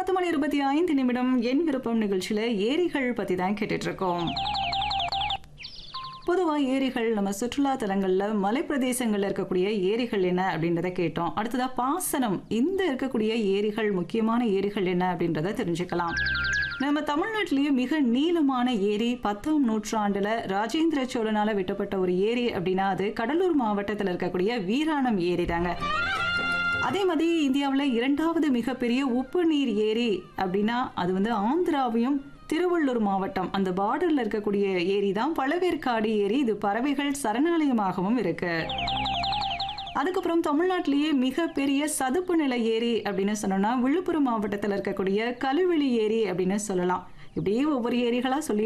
பத்து மணி இருபத்தி ஐந்து நிமிடம் என் விருப்பம் நிகழ்ச்சியில ஏரிகள் பத்தி தான் கேட்டுட்டு இருக்கோம் பொதுவா ஏரிகள் நம்ம சுற்றுலா தலங்கள்ல மலைப்பிரதேசங்கள்ல இருக்கக்கூடிய ஏரிகள் என்ன அப்படின்றத கேட்டோம் அடுத்ததா பாசனம் இந்த இருக்கக்கூடிய ஏரிகள் முக்கியமான ஏரிகள் என்ன அப்படின்றத தெரிஞ்சுக்கலாம் நம்ம தமிழ்நாட்டிலேயே மிக நீளமான ஏரி பத்தாம் நூற்றாண்டுல ராஜேந்திர சோழனால வெட்டப்பட்ட ஒரு ஏரி அப்படின்னா அது கடலூர் மாவட்டத்தில் இருக்கக்கூடிய வீராணம் ஏரி தாங்க அதே மாதிரி இந்தியாவில் இரண்டாவது மிகப்பெரிய உப்பு நீர் ஏரி அப்படின்னா அது வந்து ஆந்திராவையும் திருவள்ளூர் மாவட்டம் அந்த பார்டர்ல இருக்கக்கூடிய ஏரி தான் பழவேற்காடு ஏரி இது பறவைகள் சரணாலயமாகவும் இருக்கு அதுக்கப்புறம் தமிழ்நாட்டிலேயே மிகப்பெரிய சதுப்பு நில ஏரி அப்படின்னு சொன்னோம்னா விழுப்புரம் மாவட்டத்தில் இருக்கக்கூடிய கழுவெளி ஏரி அப்படின்னு சொல்லலாம் இப்படியே ஒவ்வொரு ஏரிகளா சொல்லி